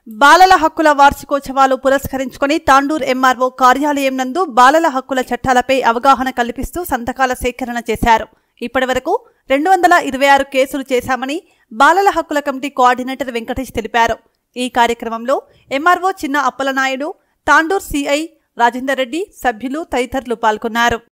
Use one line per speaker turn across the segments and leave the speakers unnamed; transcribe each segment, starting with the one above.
బాలల హక్కుల వార్షికోత్సవాలు పురస్కరించుకొని తాండూర్ ఎంఆర్ఓ కార్యాలయం నందు బాలల హక్కుల చట్టాలపై అవగాహన కల్పిస్తూ సంతకాల సేకరణ చేశారు ఇప్పటివరకు రెండు వందల ఇరవై ఆరు కేసులు చేశామని బాలల హక్కుల కమిటీ కోఆర్డినేటర్ వెంకటేష్ తెలిపారు ఈ కార్యక్రమంలో ఎంఆర్ఓ చిన్న అప్పలనాయుడు తాండూర్ సిఐ రాజేందర్ రెడ్డి సభ్యులు తదితరులు పాల్గొన్నారు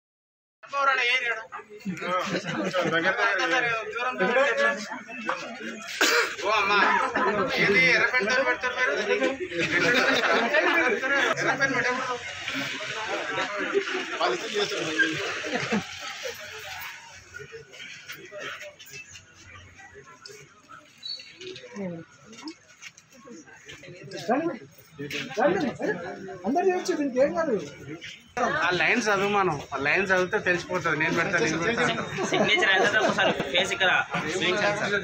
ఓ అమ్మా ఏంది ఎర్ర పెన్తో పెడతారు మీరు ఎర్ర పెన్ పెట్టారు
అందరు చేయొచ్చు దీనికి ఏం కాదు
ఆ లైన్ చదువు మనం ఆ లైన్ చదివితే తెలిసిపోతుంది నేను పెడతా నేను పెడతా
సిగ్నేచర్ అయితే ఒకసారి ఫేస్ ఇక్కడ స్వింగ్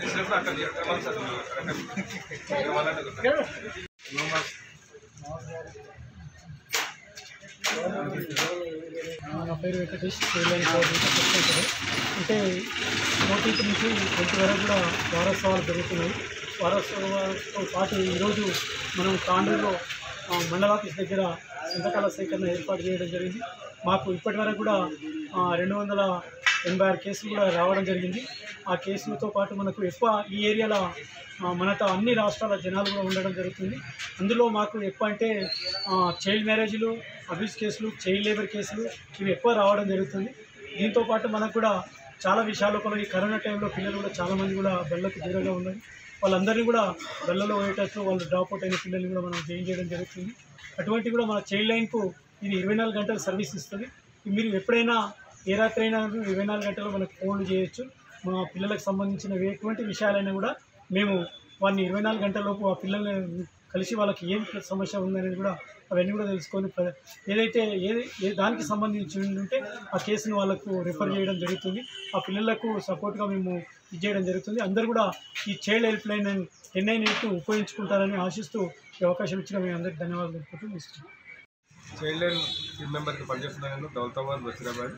నా పేరు వెంకటేష్ స్టేట్ కోఆర్డినేటర్ చెప్తుంటారు అంటే ఫోర్టీన్త్ నుంచి ట్వంటీ వరకు కూడా వారోత్సవాలు జరుగుతున్నాయి వారోత్సవాలతో పాటు ఈరోజు మనం తాండూరులో ఆ, మండల ఆఫీస్ దగ్గర సంతకాల సేకరణ ఏర్పాటు చేయడం జరిగింది మాకు ఇప్పటి వరకు కూడా ఆ, రెండు వందల ఎనభై ఆరు కేసులు కూడా రావడం జరిగింది ఆ కేసులతో పాటు మనకు ఎక్కువ ఈ ఏరియాలో ఆ, మనతో అన్ని రాష్ట్రాల జనాలు కూడా ఉండడం జరుగుతుంది అందులో మాకు ఎక్కువ అంటే చైల్డ్ మ్యారేజ్లు అబ్యూస్ కేసులు చైల్డ్ లేబర్ కేసులు ఇవి ఎక్కువ రావడం జరుగుతుంది దీంతో పాటు మనకు కూడా చాలా విషయాలు కూడా ఈ కరోనా టైంలో పిల్లలు కూడా చాలామంది కూడా బళ్ళకు దూరంగా ఉన్నారు వాళ్ళందరినీ కూడా బళ్ళలో పోయేటట్లు వాళ్ళు డ్రాప్ అవుట్ అయిన పిల్లల్ని కూడా మనం జాయిన్ చేయడం జరుగుతుంది అటువంటి కూడా మన చైల్డ్ లైన్కు ఇది ఇరవై నాలుగు గంటల సర్వీస్ ఇస్తుంది మీరు ఎప్పుడైనా ఏ రాత్రి అయినా ఇరవై నాలుగు గంటలు మనకు ఫోన్లు చేయొచ్చు మా పిల్లలకు సంబంధించిన ఎటువంటి విషయాలైనా కూడా మేము వారిని ఇరవై నాలుగు గంటలలోపు ఆ పిల్లల్ని కలిసి వాళ్ళకి ఏం సమస్య ఉందనేది కూడా అవన్నీ కూడా తెలుసుకొని ప్ర- ఏదైతే ఏది ఏ దానికి సంబంధించి ఉంటే ఆ కేసును వాళ్ళకు రిఫర్ చేయడం జరుగుతుంది ఆ పిల్లలకు సపోర్ట్గా మేము ఇది చేయడం జరుగుతుంది అందరూ కూడా ఈ child helpline ten nine eight ఉపయోగించుకుంటారని ఆశిస్తూ ఈ అవకాశం ఇచ్చిన మీ అందరికీ ధన్యవాదాలు తెలుపుతూ ఇస్తున్నాను
చైల్డ్ లైన్ టీమ్ మెంబర్కి పనిచేస్తున్నాను దౌలతాబాద్ బషీరాబాద్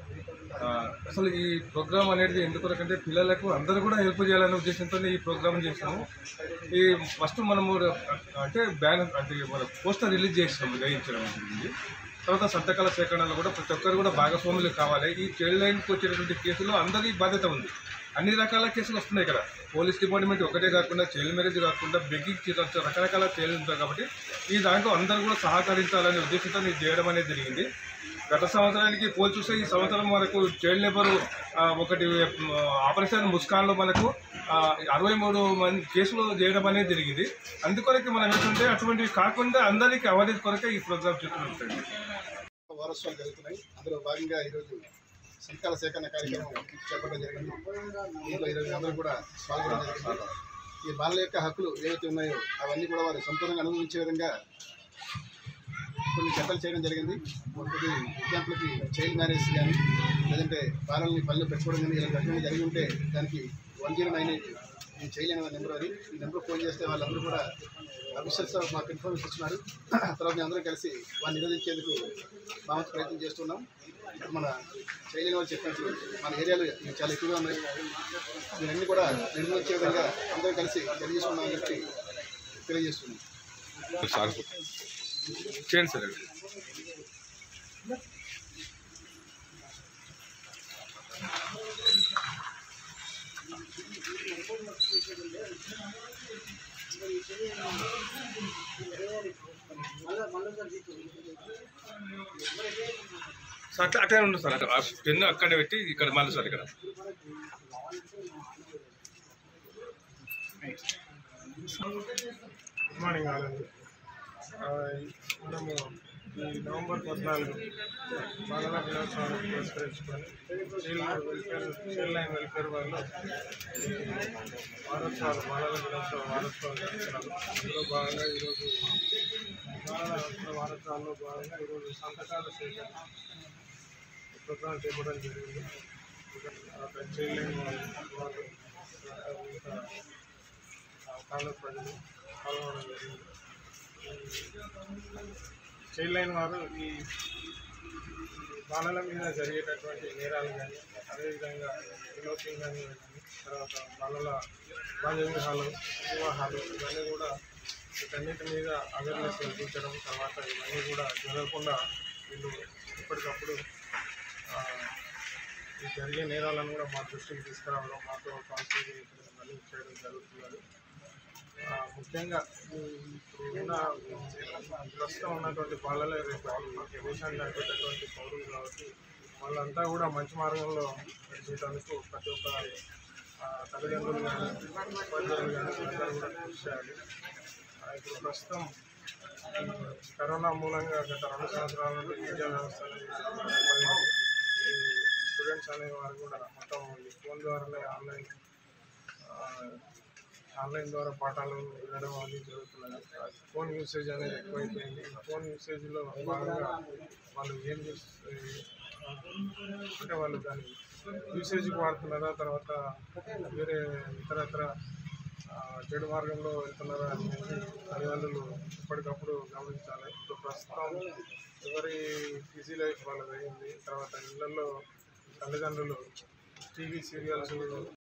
ఆ, అసలు ఈ ప్రోగ్రామ్ అనేది ఎందుకొరకంటే పిల్లలకు అందరూ కూడా హెల్ప్ చేయాలనే ఉద్దేశంతో ఈ ప్రోగ్రామ్ చేసినాము ఈ ఫస్ట్ మనము అంటే బ్యాన్ అంటే మన పోస్టర్ రిలీజ్ చేసినాము గ్రహించడం జరిగింది తర్వాత సంతకాల సేకరణలో కూడా ప్రతి ఒక్కరు కూడా భాగస్వాములు కావాలి ఈ చైల్డ్ లైన్కి వచ్చేటటువంటి కేసులో అందరి బాధ్యత ఉంది అన్ని రకాల కేసులు వస్తున్నాయి ఇక్కడ పోలీస్ డిపార్ట్మెంట్ ఒకటే కాకుండా చైల్డ్ మ్యారేజ్ కాకుండా బెగ్గింగ్ రకరకాల చైల్డ్ ఉంటాయి కాబట్టి ఈ దాంట్లో అందరూ కూడా సహకరించాలనే ఉద్దేశంతో ఇది చేయడం అనేది జరిగింది గత సంవత్సరానికి పోల్ చూస్తే ఈ సంవత్సరం వరకు చైల్డ్ లేబర్ ఒకటి ఆ, ఆపరేషన్ ముస్కాన్లో మనకు ఆ, అరవై మూడు మంది కేసులు చేయడం అనేది జరిగింది అందుకొరకే మనం ఏంటంటే అటువంటివి కాకుండా అందరికీ అవేర్నెస్ కొరకే ఈ ప్రోగ్రామ్ చేస్తున్నాం
వారోత్సవాలు జరుగుతున్నాయి అందులో భాగంగా ఈరోజు సంతకాల సేకరణ కార్యక్రమం చేపట్టడం జరిగింది దీంట్లో ఈరోజు అందరూ కూడా పాల్గొనడం జరిగింది ఈ బాలల యొక్క హక్కులు ఏవైతే ఉన్నాయో అవన్నీ కూడా వారు సంపూర్ణంగా అనుభవించే విధంగా కొన్ని చట్టాలు చేయడం జరిగింది ఒకటి ఎగ్జాంపుల్కి చైల్డ్ మ్యారేజ్ కానీ లేదంటే బాలల్ని పనులు పెట్టుకోవడం కానీ ఇలాంటి రకంగా జరిగి ఉంటే దానికి వన్ జీరో నైన్ ఎయిట్ ఈ చైల్డ్ అనే నెంబర్ అది ఈ నెంబర్ ఫోన్ చేస్తే వాళ్ళందరూ కూడా అఫీషియల్స్ మాకు ఇన్ఫర్మేషన్ ఇస్తున్నారు తర్వాత మేము అందరం కలిసి వారిని నిరోధించేందుకు మా వంతు ప్రయత్నం చేస్తున్నాం ఇప్పుడు మన చైల్డ్ వాళ్ళు చెప్పినట్లు మన ఏరియాలో ఇవి చాలా ఎక్కువగా ఉన్నాయి ఇవన్నీ కూడా నిర్మించే విధంగా అందరం కలిసి తెలియజేసుకున్నామని చెప్పి తెలియజేస్తున్నాం
చేయండి సార్ సార్ అట్లా అట్లనే ఉండదు సార్ అట్లా పెన్ను అక్కడే పెట్టి ఇక్కడ మళ్ళీ సార్ ఇక్కడ
గుడ్ మార్నింగ్ ఆనంద్ మనము ఈ నవంబర్ పద్నాలుగు బాలల దినోత్సవాన్ని పురస్కరించుకొని child welfare child line welfare వాళ్ళు ఈ వారోత్సవాలు బాలల దినోత్సవ వారోత్సవాలు జరుగుతున్నారు అందులో భాగంగా ఈరోజు బాలల హక్కుల వారోత్సవాల్లో భాగంగా ఈరోజు సంతకాల సేకరణ ప్రోగ్రాం చేపట్టడం జరిగింది తర్వాత చైల్డ్ లైన్ వాళ్ళు వాళ్ళు ఇంకా కాంగ్రెస్ ప్రజలు పాల్గొనడం జరిగింది చైల్డ్ లైన్ వారు ఈ ఈ బాలల మీద జరిగేటటువంటి నేరాలు కానీ అదేవిధంగా విలోపింగ్ కానీ తర్వాత బాలల బాల్య వివాహాలు వివాహాలు ఇవన్నీ కూడా ఇక్కడ వీటన్నిటి మీద అవేర్నెస్ కల్పించడం తర్వాత ఇవన్నీ కూడా జరగకుండా వీళ్ళు ఎప్పటికప్పుడు ఆ, ఈ జరిగే నేరాలను కూడా మా దృష్టికి తీసుకురావడం మాతో కాన్స్టిట్యూషన్ చేయడం జరుగుతున్నది ఆ, ముఖ్యంగా ఈ ఇప్పుడున్న ప్రస్తుతం ఉన్నటువంటి బాలలే రేపు ఈ దేశాన్ని నడిపేటటువంటి పౌరులు కాబట్టి వాళ్ళంతా కూడా మంచి మార్గంలో నడిచేటందుకు ప్రతి ఒక్క ఆ, తల్లిదండ్రులు కానీ ఉపాధ్యాయులు కానీ అందరూ కూడా కృషి చేయాలి ఆ, ఇప్పుడు ప్రస్తుతం ఈ కరోనా మూలంగా గత రెండు సంవత్సరాల నుండి విద్యా వ్యవస్థ అనేది ఇబ్బంది. ఈ స్టూడెంట్స్ అనేవారు కూడా మొత్తం ఈ ఫోన్ ద్వారానే ఆన్లైన్ ఆ, ఆన్లైన్ ద్వారా పాఠాలు వినడం అనేది జరుగుతున్నది ఆ ఫోన్ యూసేజ్ అనేది ఎక్కువైపోయింది ఈ ఫోన్ యూసేజ్లో భాగంగా వాళ్ళు ఏం చేస్తే అంటే వాళ్ళు దాన్ని యూసేజ్కి వాడుతున్నారా తర్వాత వేరే ఇతరత్ర ఆ, చెడు మార్గంలో వెళ్తున్నారా అని చెప్పి తల్లిదండ్రులు ఎప్పటికప్పుడు గమనించాలి ఇప్పుడు ప్రస్తుతం ఎవరి బిజీ లైఫ్ వాళ్ళది అయింది తర్వాత ఇళ్ళల్లో తల్లిదండ్రులు టీవీ సీరియల్స్